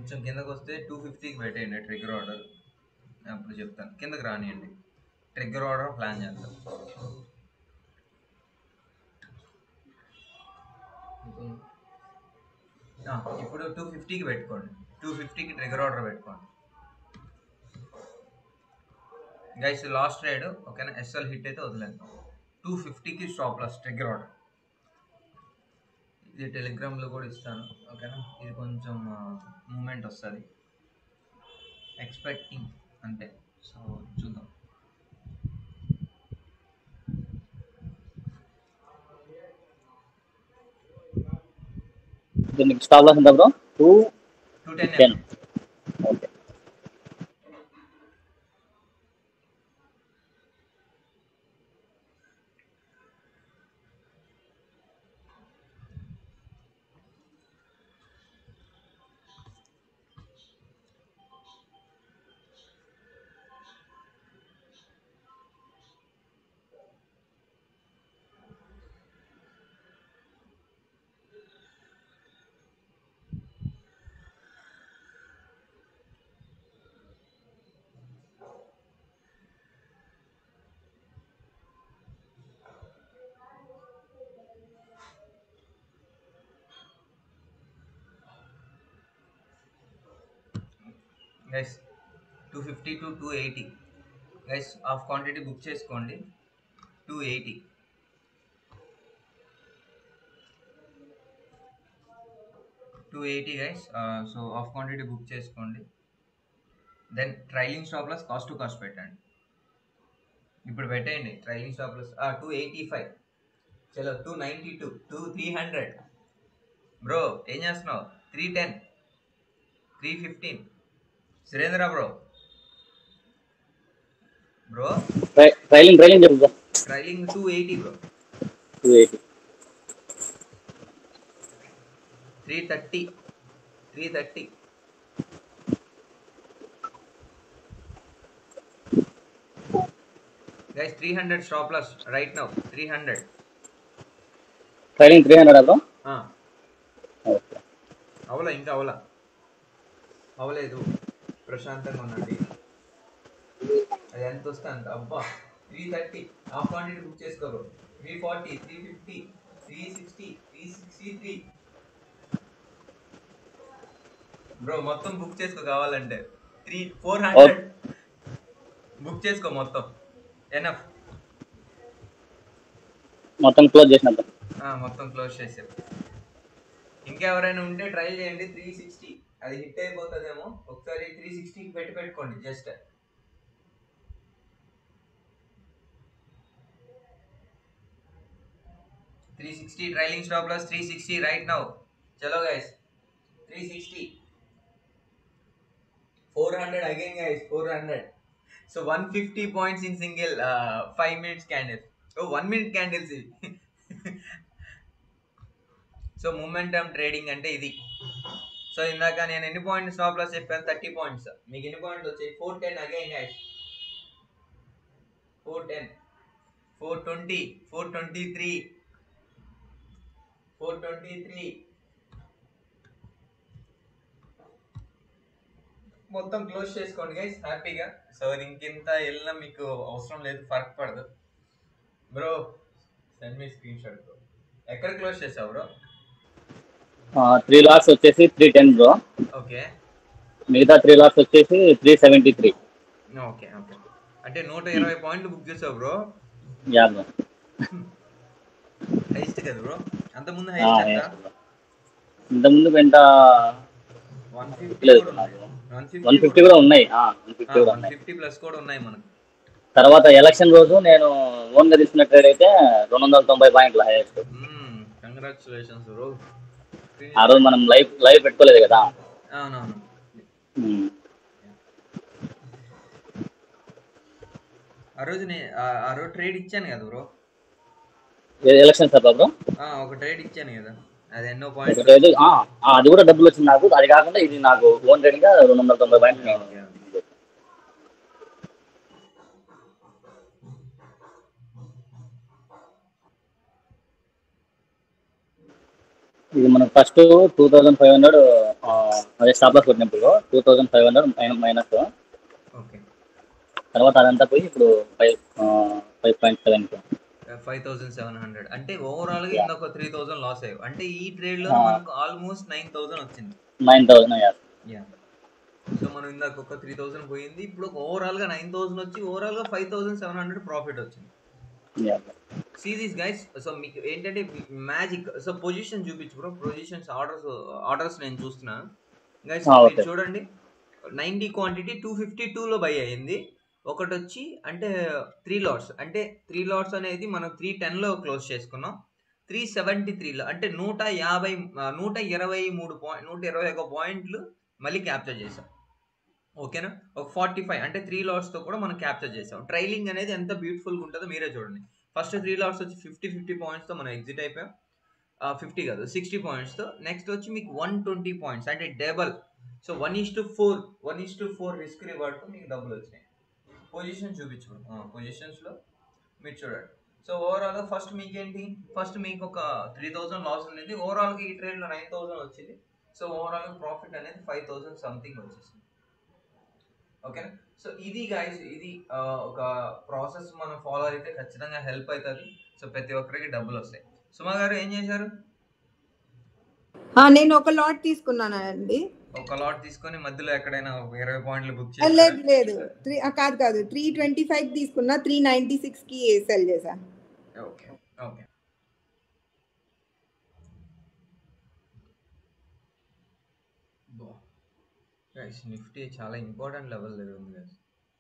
కొంచెం కిందకు వస్తే టూ ఫిఫ్టీకి పెట్టేయండి ట్రిగ్గర్ ఆర్డర్ అప్పుడు చెప్తాను కిందకి రానియండి ట్రిగ్గర్ ఆర్డర్ ప్లాన్ చేద్దాం ఆ, ఇప్పుడు టూ ఫిఫ్టీకి పెట్టుకోండి టూ ఫిఫ్టీకి ట్రిగ్గర్ ఆర్డర్ పెట్టుకోండి గైస్ లాస్ట్ రైడ్ ఓకేనా ఎస్ఎల్ హిట్ అయితే వదిలేద్దాం టూ ఫిఫ్టీకి స్టాప్ లాస్ ట్రిగ్గర్ ఆర్డర్ ఇది టెలిగ్రామ్లో కూడా ఇస్తాను ఓకేనా ఇది కొంచెం మూమెంట్ వస్తుంది ఎక్స్పెక్టింగ్ అంటే సో చూద్దాం దీనికి స్టాప్ లాస్ ఎంత bro two two ten ten okay guys two fifty to two eighty guys half quantity book చేసుకోండి two eighty two eighty guys so half quantity book చేసుకోండి then trailing stop loss cost to cost పెట్టండి ఇప్పుడు పెట్టేయండి trailing stop loss two eighty five చలో two ninety two two three hundred bro ఏం చేస్తున్నావు three ten three fifteen Surendra bro bro trailing trailing చెప్పు bro trailing two eighty bro two eighty three thirty three thirty guys three hundred stop loss right now three hundred trailing three hundred bro okay అవలా ఇంకా అవలా అవలేదు ప్రశాంతంగా ఉండండి అది ఎంత వస్తే అంత అబ్బా three thirty half quantity book చేసుకోరు three forty three fifty three sixty three sixty three bro మొత్తం బుక్ చేసుకో కావాలంటే త్రీ ఫోర్ హండ్రెడ్ బుక్ చేసుకో మొత్తం ఎనఫ్ మొత్తం క్లోజ్ చేసినట్టు మొత్తం క్లోజ్ చేసాం ఇంకెవరైనా ఉంటే ట్రై చేయండి త్రీ సిక్స్టీ అది హిట్ అయిపోతుందేమో ఒకసారి త్రీ సిక్స్టీకి పెట్టి పెట్టుకోండి just three sixty trailing stop loss three sixty right now చలో guys three sixty four hundred again guys four hundred so one fifty points in single five minutes candle ఓ one minute candles ఇవి so momentum trading అంటే ఇది so ఇందాక నేను ఎన్ని points stop loss చెప్పాను thirty points మీకు ఎన్ని పాయింట్లు వచ్చాయి four ten again guys four ten four twenty four twenty three four twenty three మొత్తం క్లోజ్ చేసుకోండి గైస్ హ్యాపీగా సో ఇంకింత వెళ్ళినా మీకు అవసరం లేదు ఫరక్ పడదు bro send me screenshot bro ఎక్కడ క్లోజ్ చేసావు బ్రో త్రీ లాట్స్ వచ్చేసి త్రీ టెన్ బ్రో ఓకే మిగతా త్రీ లాట్స్ వచ్చేసి three seventy three okay okay అంటే నూట ఇరవై పాయింట్లు బుక్ చేసావు బ్రో యా బ్రో హైస్ట్ కదా బ్రో అంతకుముందు ఆ, హైస్ట్ yes, ఎంత bro. ఇంతకుముందు పెంట వన్ ఫిఫ్టీ లేదు కూడా నాకు. వన్ వన్ ఫిఫ్టీ కూడా ఉన్నాయి వన్ ఫిఫ్టీ కూడా వన్ ఉన్నాయి ఫిఫ్టీ ప్లస్ కూడా ఉన్నాయి మనకు తర్వాత ఎలక్షన్ రోజు నేను ఓన్ గా తీసుకున్న ట్రేడ్ అయితే రెండు వందల తొంభై పాయింట్ల హైయెస్ట్ కంగ్రాచులేషన్స్ బ్రో ఆ రోజు మనం లైవ్ లైవ్ పెట్టుకోలేదు కదా అవునవును ఉమ్. ఆ రోజు నే ఆ- ఆ రోజు ట్రేడ్ ఇచ్చాను కదా బ్రో ఏ- ఎలక్షన్ సభ బ్రో ఒక ట్రేడ్ ఇచ్చాను కదా అది ఎన్నో ఒక పాయింట్స్ ట్రేడ్ ఆ, ఆ, అది కూడా డబ్బులు వచ్చింది నాకు అది కాకుండా ఇది నాకు ఓన్ ట్రేడింగ్ గా రెండు వందల తొంభై పాయింట్లు నేను ఇది మనకు first two thousand five hundred అదే స్టాప్ లాస్ కొట్టినప్పుడు two thousand five hundred minus okay తర్వాత అదంతా పోయి ఇప్పుడు five five point seven five thousand seven hundred అంటే ఓవరాల్ గా Yeah. ఇంకొక త్రీ థౌసండ్ లాస్ అయ్యావు అంటే ఈ ట్రేడ్ లో Ah. మనకు ఆల్మోస్ట్ నైన్ థౌసండ్ వచ్చింది నైన్ థౌసండ్ యా సో మనం ఇందాక ఒక త్రీ థౌసండ్ పోయింది ఇప్పుడు ఓవరాల్ గా నైన్ థౌసండ్ వచ్చి ఓవరాల్ గా five thousand seven hundred profit వచ్చింది సీ దిస్ గైస్ సో మీకు ఏంటంటే మ్యాజిక్ సో పొజిషన్ చూపించు బ్రో పొజిషన్స్ ఆర్డర్స్ ఆర్డర్స్ నేను చూస్తున్నాను గైస్ Ah, మీరు okay. చూడండి నైంటీ క్వాంటిటీ టూ ఫిఫ్టీ టూలో బై అయ్యింది ఒకటి వచ్చి అంటే త్రీ లాట్స్ అంటే త్రీ లాట్స్ అనేది మనం త్రీ టెన్లో క్లోజ్ చేసుకున్నాం త్రీ సెవెంటీ త్రీలో అంటే నూట యాభై ఆ, నూట ఇరవై మూడు పాయింట్ నూట ఇరవై ఒక పాయింట్లు మళ్ళీ క్యాప్చర్ చేసాం ఓకేనా ఒక ఫార్టీ ఫైవ్ అంటే త్రీ లాట్స్తో కూడా మనం క్యాప్చర్ చేసాం ట్రైలింగ్ అనేది ఎంత బ్యూటిఫుల్గా ఉంటుందో మీరే చూడండి ఫస్ట్ త్రీ లాట్స్ వచ్చి ఫిఫ్టీ ఫిఫ్టీ పాయింట్స్తో మనం ఎగ్జిట్ అయిపోయాం ఫిఫ్టీ కాదు సిక్స్టీ పాయింట్స్తో నెక్స్ట్ వచ్చి మీకు వన్ ట్వంటీ పాయింట్స్ అంటే double so one is to four one is to four risk రివార్డ్తో మీకు డబ్బులు వచ్చినాయి పొజిషన్ చూపించు పొజిషన్స్లో మీరు చూడండి సో ఓవరాల్గా ఫస్ట్ మీకేంటి ఫస్ట్ మీకు ఒక త్రీ థౌసండ్ లాస్ అనేది ఓవరాల్గా ఈ ట్రేడ్లో నైన్ థౌసండ్ వచ్చింది సో ఓవరాల్గా ప్రాఫిట్ అనేది ఫైవ్ థౌసండ్ సంథింగ్ వచ్చేసింది ఓకేనా సో ఇది గైస్ ఇది ఆ, ఒక ప్రాసెస్ మనం ఫాలో అయితే ఖచ్చితంగా హెల్ప్ అవుతుంది సో ప్రతి ఒక్కరికి డబ్బులు వస్తాయి సుమా గారు ఏం చేశారు ఆ, నేను ఒక లాట్ తీసుకున్నానండి ఒక లాట్ తీసుకొని మధ్యలో ఎక్కడైనా ఒక ఇరవై పాయింట్లు బుక్ ఆ, లేదు చేసి లేదు త్రీ ఆ, కాదు కాదు త్రీ ట్వంటీ ఫైవ్ తీసుకున్నా త్రీ నైన్టీ సిక్స్ కి సెల్ చేశా ఓకే ఓకే గైస్ నిఫ్టీ చాలా ఇంపార్టెంట్ లెవెల్ దగ్గర ఉంది guys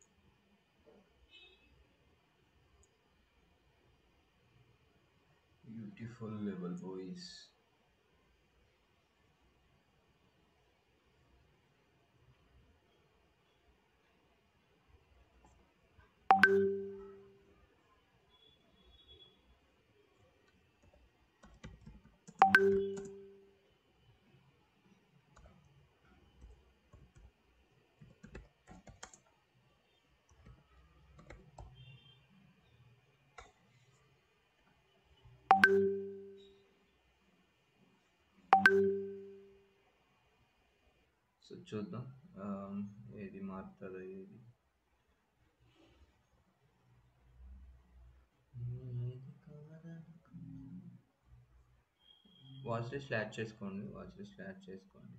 beautiful level boys so చూద్దాం ఆ, ఏది మారుతుందో ఏది వాచ్ లిస్ట్ యాడ్ చేసుకోండి వాచ్ లిస్ట్ యాడ్ చేసుకోండి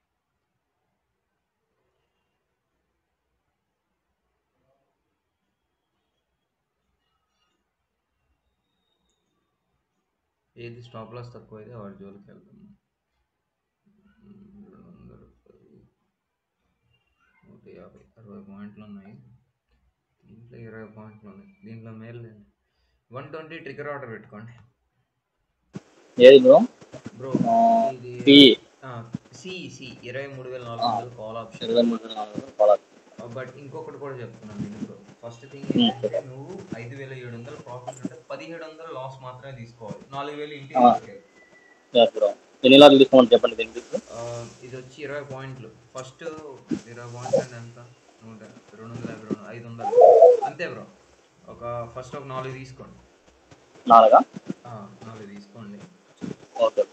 ఏది స్టాప్ లాస్ తక్కువ అయితే వాడి జోలికి వెళ్దాం రెండు వందలు పది నూట యాభై అరవై పాయింట్లు ఉన్నాయి దీంట్లో ఇరవై పాయింట్లు ఉన్నాయి దీంట్లో మేలు లేదు వన్ ట్వంటీ ట్రిగర్ ఆర్డర్ పెట్టుకోండి ఏది బ్రో బ్రో ఇది పి సి సి ఇరవై మూడు వేల నాలుగు వందలు కాల్ ఆప్షన్ ఇరవై మూడు నాలుగు వందలు follow. బట్ ఇంకొకటి కూడా చెప్తున్నాను నేను బ్రో ఫస్ట్ థింగ్ Hmm. ఏంటంటే నువ్వు ఐదు వేల ఏడు వందలు ప్రాఫిట్ ఉంటే పదిహేడు వందలు లాస్ మాత్రమే తీసుకోవాలి నాలుగు వేలు ఇంటికి Ah. తీసుకెళ్ళి Yes, bro. ఎన్ని లాట్లు తీసుకోమని చెప్పండి దీనికి ఆ, ఇది వచ్చి ఇరవై పాయింట్లు ఫస్ట్ ఇరవై పాయింట్లు అంటే ఎంత నూట రెండు వందల యాభై రెండు ఐదు వందలు అంతే బ్రో ఒక ఫస్ట్ ఒక నాలుగు తీసుకోండి నాలుగా ఆ, నాలుగు తీసుకోండి okay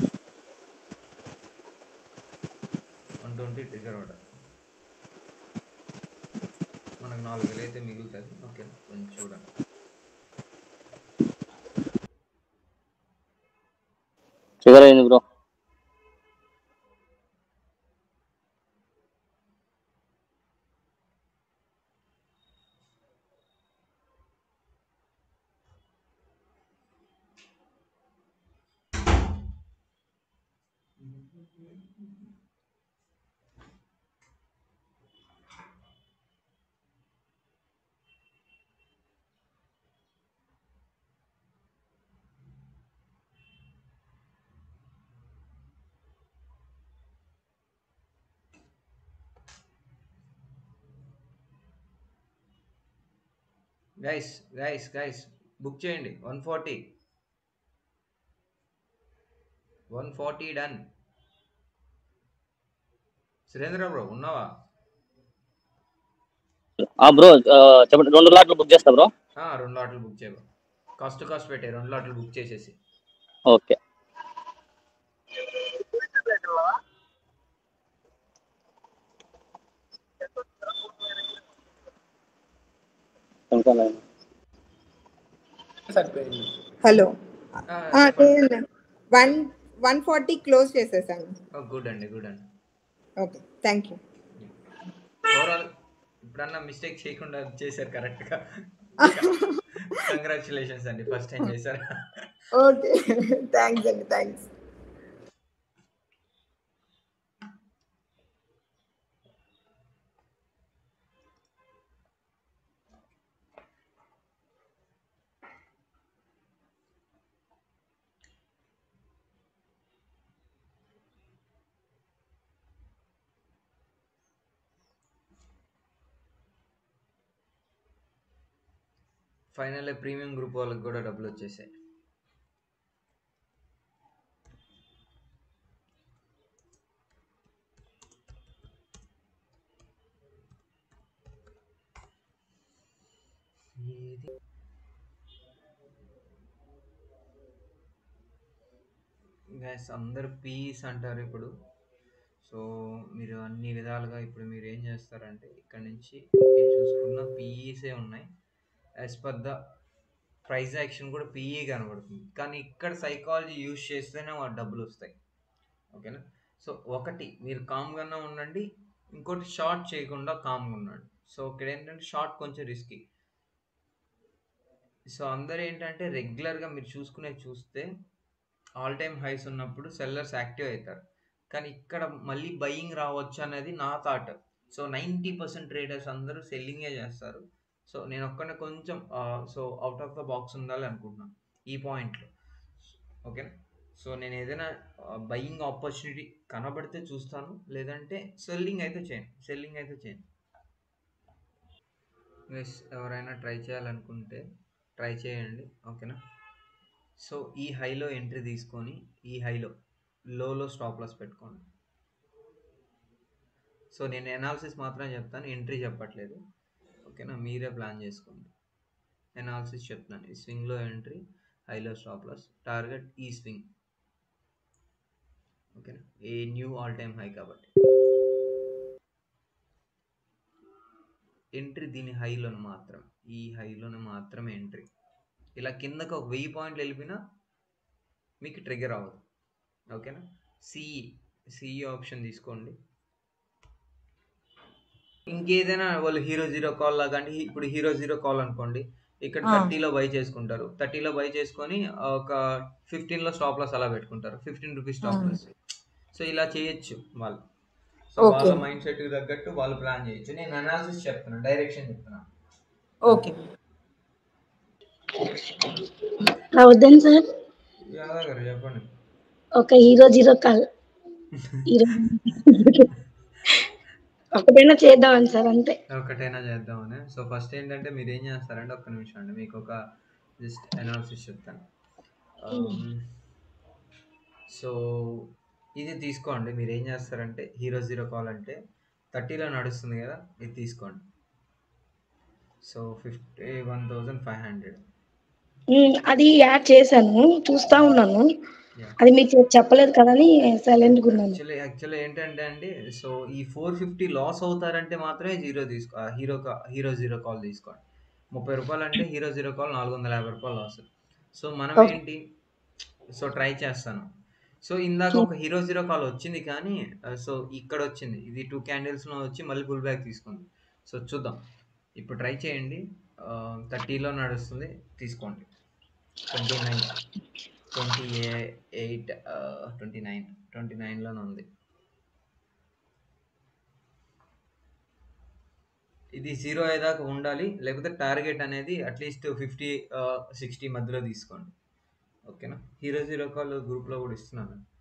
one twenty trigger order మనకు నాలుగు వేలు అయితే మిగులుతుంది ఓకే కొంచెం చూడండి షుగర్ అయింది bro guys guys guys book చేయండి one forty one forty done Surendra bro ఉన్నావా ఆ బ్రో చెప్పండి రెండు లాట్లు బుక్ చేస్తా బ్రో ఆ, రెండు లాట్లు బుక్ చేయబో కాస్ట్ కాస్ట్ పెట్టే రెండు లాట్లు బుక్ చేసేసి ఓకే కన్ఫర్మ్ అయింది సరిపోయింది హలో ఆ, చెప్పండి. వన్ వన్ ఫార్టీ క్లోజ్ చేసేసాను ఓ, గుడ్ అండి గుడ్ అండి ఓకే థ్యాంక్ యూ ఓవరాల్ ఇప్పుడన్నా మిస్టేక్ చేయకుండా చేశారు కరెక్ట్గా కంగ్రాచులేషన్స్ అండి ఫస్ట్ టైం చేశారు ఓకే థ్యాంక్స్ అండి థ్యాంక్స్ ఫైనల్ ప్రీమియం గ్రూప్ వాళ్ళకి కూడా డబ్బులు వచ్చేసాయి ఏది గ్యాస్ అందరు పీస్ అంటారు ఇప్పుడు సో మీరు అన్ని విధాలుగా ఇప్పుడు మీరు ఏం చేస్తారంటే ఇక్కడ నుంచి మీరు చూసుకున్న పీఈసే ఉన్నాయి as per the price action కూడా పీఈ కనబడుతుంది కానీ ఇక్కడ సైకాలజీ యూజ్ చేస్తేనే వాడు డబ్బులు వస్తాయి ఓకేనా సో ఒకటి మీరు కామ్గానే ఉండండి ఇంకోటి షార్ట్ చేయకుండా కామ్గా ఉండండి సో ఇక్కడ ఏంటంటే షార్ట్ కొంచెం రిస్కీ సో అందరూ ఏంటంటే రెగ్యులర్గా మీరు చూసుకునే చూస్తే ఆల్ టైమ్ హైస్ ఉన్నప్పుడు సెల్లర్స్ యాక్టివ్ అవుతారు కానీ ఇక్కడ మళ్ళీ బయింగ్ రావచ్చు అనేది నా thought so ninety percent traders అందరూ సెల్లింగే చేస్తారు సో నేను ఒక్కనే కొంచెం so out of the box ఉండాలి అనుకుంటున్నాను ఈ పాయింట్లో ఓకేనా సో నేను ఏదైనా బయింగ్ ఆపర్చునిటీ కనబడితే చూస్తాను లేదంటే సెల్లింగ్ అయితే చేయను సెల్లింగ్ అయితే చేయను ఎస్ ఎవరైనా ట్రై చేయాలనుకుంటే ట్రై చేయండి ఓకేనా సో ఈ హైలో ఎంట్రీ తీసుకొని ఈ హైలో లోలో స్టాప్ లాస్ పెట్టుకోండి సో నేను ఎనాలిసిస్ మాత్రమే చెప్తాను ఎంట్రీ చెప్పట్లేదు ఓకేనా మీరే ప్లాన్ చేసుకోండి ఎనాలిసిస్ చెప్తాను ఈ స్వింగ్లో ఎంట్రీ హైలో స్టాప్ లాస్ టార్గెట్ ఈ స్వింగ్ ఓకేనా a new all time high కాబట్టి ఎంట్రీ దీని హైలోను మాత్రం ఈ హైలోను మాత్రమే ఎంట్రీ ఇలా కిందకు ఒక వెయ్యి పాయింట్లు వెళ్ళిపోయినా మీకు ట్రిగర్ అవ్వదు ఓకేనా సిఈ సిఈ ఆప్షన్ తీసుకోండి ఇంకేదైనా వాళ్ళు హీరో జీరో కాల్ లాగా అంటే ఇప్పుడు హీరో జీరో కాల్ అనుకోండి ఇక్కడ ఆ. థర్టీలో బై చేసుకుంటారు థర్టీలో బై చేసుకొని ఒక ఫిఫ్టీన్లో స్టాప్ లాస్ అలా పెట్టుకుంటారు fifteen rupees stop loss so ఇలా చేయొచ్చు వాళ్ళు సో Okay. వాళ్ళ మైండ్ సెట్ తగ్గట్టు వాళ్ళు ప్లాన్ చేయొచ్చు నేను అనాలిసిస్ చెప్తున్నాను డైరెక్షన్ చెప్తున్నాను ఓకే అవుద్దాం సార్ యాదవ్ గారు చెప్పండి ఒక హీరో జీరో కాల్ హీరో ఒకటైనా చేద్దామని సార్ అంతే ఒకటైనా చేద్దామని సో ఫస్ట్ ఏంటంటే మీరు ఏం చేస్తారంటే ఒక్క నిమిషం అండి మీకు ఒక జస్ట్ అనాలిసిస్ చెప్తాను సో ఇది తీసుకోండి మీరు ఏం చేస్తారంటే హీరో జీరో కాల్ అంటే థర్టీలో నడుస్తుంది కదా ఇది తీసుకోండి so fifty one thousand five hundred um, అది యాడ్ చేశాను చూస్తా ఉన్నాను అది మీకు చెప్పలేదు కదా అని సైలెంట్గా ఉన్నాను యాక్చువల్లీ యాక్చువల్లీ ఏంటంటే అండి సో ఈ ఫోర్ ఫిఫ్టీ లాస్ అవుతారంటే మాత్రమే జీరో తీసుకో ఆ హీరో కా- హీరో జీరో కాల్ తీసుకోండి ముప్పై రూపాయలు అంటే హీరో జీరో కాల్ నాలుగు వందల యాభై రూపాయలు లాస్ సో మనం Okay. ఏంటి సో ట్రై చేస్తాను సో ఇందాక ఒక హీరో జీరో కాల్ వచ్చింది కానీ ఆ, సో ఇక్కడ వచ్చింది ఇది టూ క్యాండిల్స్లో వచ్చి మళ్ళీ పుల్ బ్యాక్ తీసుకుంది సో చూద్దాం ఇప్పుడు ట్రై చేయండి థర్టీలో నడుస్తుంది తీసుకోండి twenty nine twenty eight twenty nine ట్వంటీ నైన్లోనే ఉంది ఇది జీరో అయ్యేదాకా ఉండాలి లేకపోతే టార్గెట్ అనేది అట్లీస్ట్ ఫిఫ్టీ సిక్స్టీ మధ్యలో తీసుకోండి ఓకేనా హీరో జీరో కాల్ గ్రూప్లో కూడా ఇస్తున్నాను